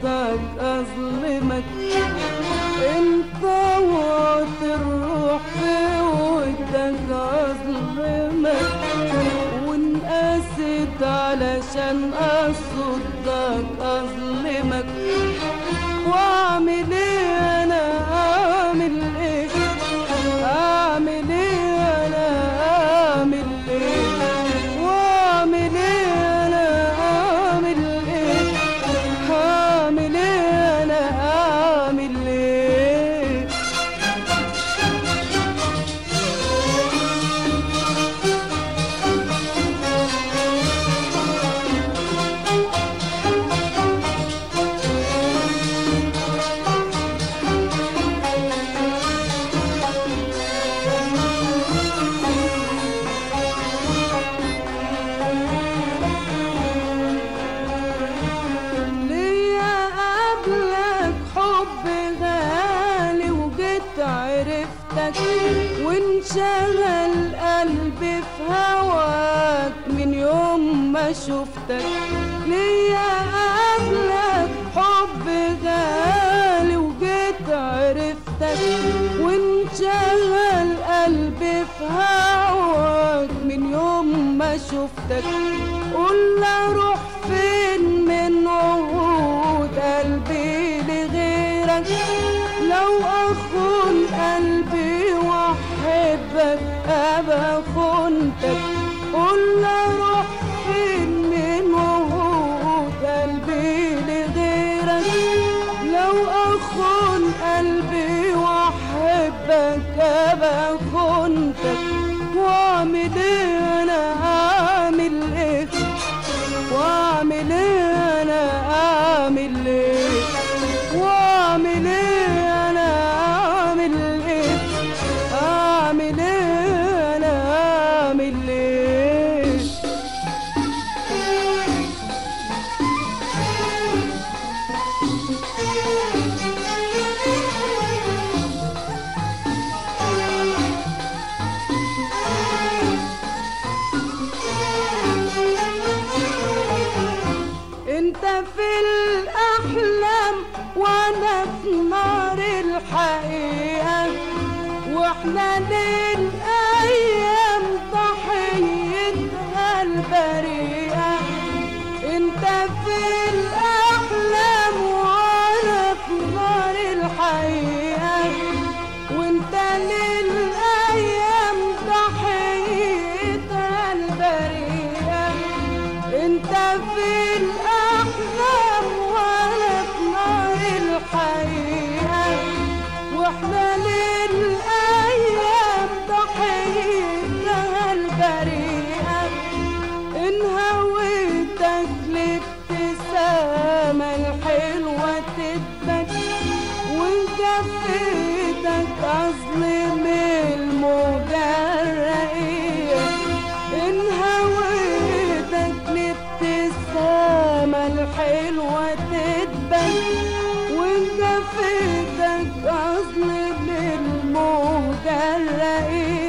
قصدك اظلمك انت وقت الروح في ودك اظلمك وانقست علشان اصدك اظلمك واعمل ايه انا اعمل ايه اعمل ايه انا اعمل ايه واعمل ايه انا اعمل ايه هعمل ايه انا اعمل ايه ليا قبلك حب غالي وجيت عرفتك وانشغل قلبي في هواك من يوم ما شفتك ليا قبلك حب غالي وجيت عرفتك وانشغل قلبي في هواك من يوم ما شفتك قول اروح فين من وعود قلبي لغيرك لو اخون قلبي واحبك ابقى خنتك قول اروح فين من وعود قلبي لغيرك لو اخون قلبي واحبك ابقى خنتك واعمل ايه انا اعمل ايه واعمل ايه انا اعمل ايه واعمل ايه انا اعمل ايه اعمل ايه انا اعمل ايه انت في الاحلام وانا في نار الحقيقه واحنا للايام ضحيتها البريئه انت في الاحلام وانا في نار الحقيقه وانت للايام ضحيتها البريئه انت في الاحلام وانا في نار الحقيقه واحنا للايام ضحيتها البريئه ان هويتك الابتسامه الحلوه تدبك وان كفيتك اظلم الموجه الرقيقه ان هويتك الابتسامه الحلوه تدبك وان كفيتك اظلم الموجه الرقيقه